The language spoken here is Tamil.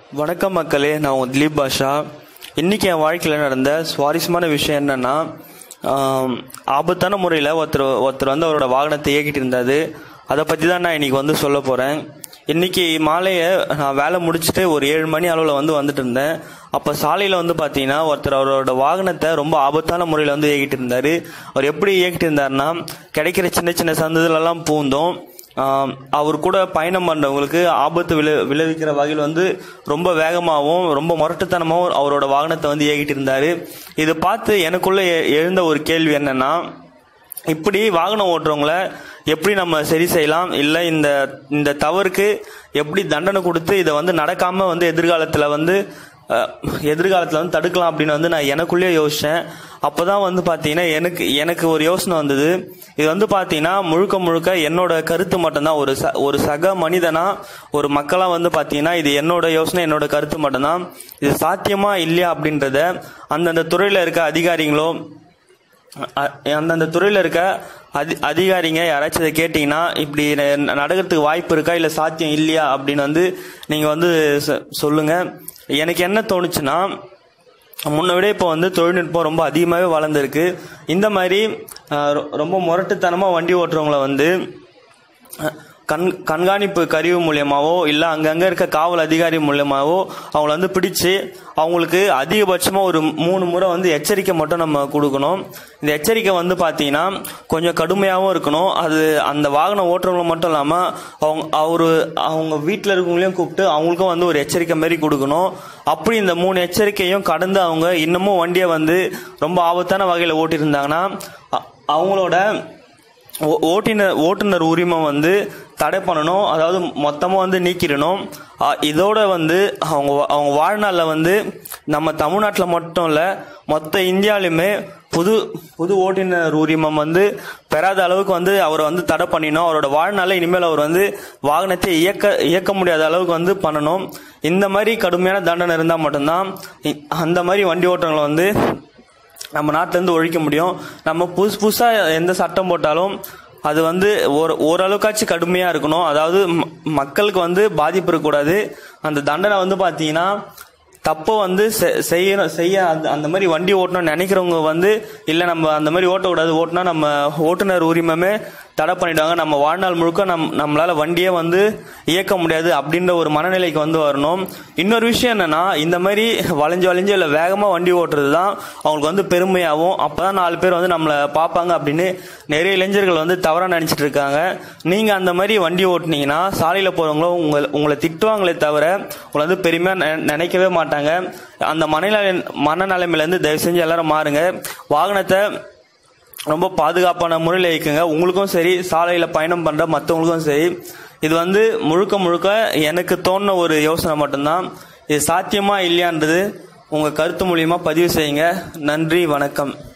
வணக்கம் மக்களே நான் உங்க திலீப் பாஷா இன்னைக்கு என் வாழ்க்கையில் நடந்த சுவாரஸ்யமான விஷயம் என்னன்னா ஆம், ஆபத்தான முறையில் ஒருத்தர் ஒருத்தர் வந்து அவரோட வாகனத்தை இயக்கிட்டு இருந்தாரு அதை பற்றி தான் நான் இன்னைக்கு வந்து சொல்ல போகிறேன் இன்னைக்கு மாலையை நான் வேலை முடிச்சுட்டு ஒரு ஏழு மணி அளவில் வந்து வந்துட்டு இருந்தேன் அப்போ சாலையில் வந்து பார்த்தீங்கன்னா ஒருத்தர் அவரோட வாகனத்தை ரொம்ப ஆபத்தான முறையில் வந்து இயக்கிட்டு இருந்தார் அவர் எப்படி இயக்கிட்டு இருந்தாருன்னா கிடைக்கிற சின்ன சின்ன சந்ததுலலாம் பூந்தோம் ஆம், அவர் கூட பயணம் பண்றவங்களுக்கு ஆபத்து விளை விளைவிக்கிற வகையில் வந்து ரொம்ப வேகமாகவும் ரொம்ப முரட்டுத்தனமாகவும் அவரோட வாகனத்தை வந்து இயக்கிட்டு இருந்தாரு இதை பார்த்து எனக்குள்ள எ- எழுந்த ஒரு கேள்வி என்னன்னா இப்படி வாகனம் ஓட்டுறவங்கள எப்படி நம்ம சரி செய்யலாம் இல்லை இந்த இந்த தவறுக்கு எப்படி தண்டனை கொடுத்து இதை வந்து நடக்காம வந்து எதிர்காலத்தில் வந்து அஹ், எதிர்காலத்தில் வந்து தடுக்கலாம் அப்படின்னு வந்து நான் எனக்குள்ளேயே யோசிச்சேன் அப்போதான் வந்து பார்த்தீங்கன்னா எனக்கு எனக்கு ஒரு யோசனை வந்தது இது வந்து பார்த்தீங்கன்னா முழுக்க முழுக்க என்னோட கருத்து மட்டும்தான் ஒரு ச ஒரு சக மனிதனா ஒரு மக்களா வந்து பார்த்தீங்கன்னா இது என்னோட யோசனை என்னோட கருத்து மட்டும்தான் இது சாத்தியமா இல்லையா அப்படின்றத அந்தந்த துறையில் இருக்க அதிகாரிகளோ அ- அந்தந்த துறையில் இருக்க அதி அதிகாரிங்க யாராச்சும் இதை கேட்டிங்கன்னா இப்படி ந- நடக்கிறதுக்கு வாய்ப்பு இருக்கா இல்லை சாத்தியம் இல்லையா அப்படின்னு வந்து நீங்கள் வந்து சொ- சொல்லுங்க எனக்கு என்ன தோணுச்சுன்னா முன்ன விட இப்போ வந்து தொழில்நுட்பம் ரொம்ப அதிகமாகவே வளர்ந்துருக்கு இந்த மாதிரி அஹ், ரொ- ரொம்ப முரட்டுத்தனமாக வண்டி ஓட்டுறவங்கள வந்து கண் கண்காணிப்பு கருவி மூலியமாவோ இல்லை அங்கங்கே இருக்க காவல் அதிகாரி மூலியமாவோ அவங்கள வந்து பிடிச்சு அவங்களுக்கு அதிகபட்சமாக ஒரு மூணு முறை வந்து எச்சரிக்கை மட்டும் நம்ம கொடுக்கணும் இந்த எச்சரிக்கை வந்து பார்த்தீங்கன்னா கொஞ்சம் கடுமையாகவும் இருக்கணும் அது அந்த வாகனம் ஓட்டுறவங்க மட்டும் இல்லாமல் அவங்க அவரு அவங்க வீட்டில் இருக்கவங்களையும் கூப்பிட்டு அவங்களுக்கும் வந்து ஒரு எச்சரிக்கை மாதிரி கொடுக்கணும் அப்படி இந்த மூணு எச்சரிக்கையும் கடந்து அவங்க இன்னமும் வண்டியை வந்து ரொம்ப ஆபத்தான வகையில் ஓட்டியிருந்தாங்கன்னா அ- அவங்களோட ஓ- ஓட்டுநர் ஓட்டுநர் உரிமை வந்து தடை பண்ணணும் அதாவது மொத்தமாக வந்து நீக்கிடணும் அ, இதோட வந்து அவங்க வா- அவங்க வாழ்நாளில் வந்து நம்ம தமிழ்நாட்டில் மட்டும் இல்லை மொத்த இந்தியாவிலுமே புது புது ஓட்டுநர் உரிமம் வந்து பெறாத அளவுக்கு வந்து அவரை வந்து தடை பண்ணிடணும் அவரோட வாழ்நாளில் இனிமேல் அவர் வந்து வாகனத்தை இயக்க இயக்க முடியாத அளவுக்கு வந்து பண்ணணும் இந்த மாதிரி கடுமையான தண்டனை இருந்தால் மட்டும்தான் இ- அந்த மாதிரி வண்டி ஓட்டுறவங்களை வந்து நம்ம நாட்டிலேருந்து ஒழிக்க முடியும் நம்ம புதுசு புதுசாக எந்த சட்டம் போட்டாலும் அது வந்து ஒரு ஓரளவுக்காச்சும் கடுமையாக இருக்கணும் அதாவது ம- மக்களுக்கு வந்து பாதிப்பு இருக்கக்கூடாது அந்த தண்டனை வந்து பார்த்தீங்கன்னா தப்பை வந்து செ- செய்யணும் செய்ய அந்த அந்த மாதிரி வண்டி ஓட்டணும்னு நினைக்கிறவங்க வந்து இல்லை நம்ம அந்த மாதிரி ஓட்டக்கூடாது ஓட்டினா நம்ம ஓட்டுநர் உரிமமே தடை பண்ணிடுவாங்க நம்ம வாழ்நாள் முழுக்க நம் நம்மளால வண்டியே வந்து இயக்க முடியாது அப்படின்ற ஒரு மனநிலைக்கு வந்து வரணும் இன்னொரு விஷயம் என்னன்னா இந்த மாதிரி வளைஞ்சு வளைஞ்சு இல்லை வேகமாக வண்டி ஓட்டுறது தான் அவங்களுக்கு வந்து பெருமையாகும் அப்பதான் நாலு பேர் வந்து நம்மளை பார்ப்பாங்க அப்படின்னு நிறைய இளைஞர்கள் வந்து தவறாக நினைச்சிட்டு இருக்காங்க நீங்க அந்த மாதிரி வண்டி ஓட்டுனீங்கன்னா சாலையில் போறவங்களும் உங்களை உங்களை திட்டுவாங்களே தவிர உங்களை வந்து பெருமையா நெ- நினைக்கவே மாட்டாங்க அந்த மனநிலை மனநிலைமையிலேருந்து தயவு செஞ்சு எல்லாரும் மாறுங்க வாகனத்தை ரொம்ப பாதுகாப்பான முறையில் இயக்குங்க உங்களுக்கும் சரி சாலையில் பயணம் பண்ணுற மற்றவங்களுக்கும் சரி இது வந்து முழுக்க முழுக்க எனக்கு தோணுன ஒரு யோசனை மட்டும்தான் இது சாத்தியமா இல்லையான்றது உங்கள் கருத்து மூலியமாக பதிவு செய்யுங்க நன்றி வணக்கம்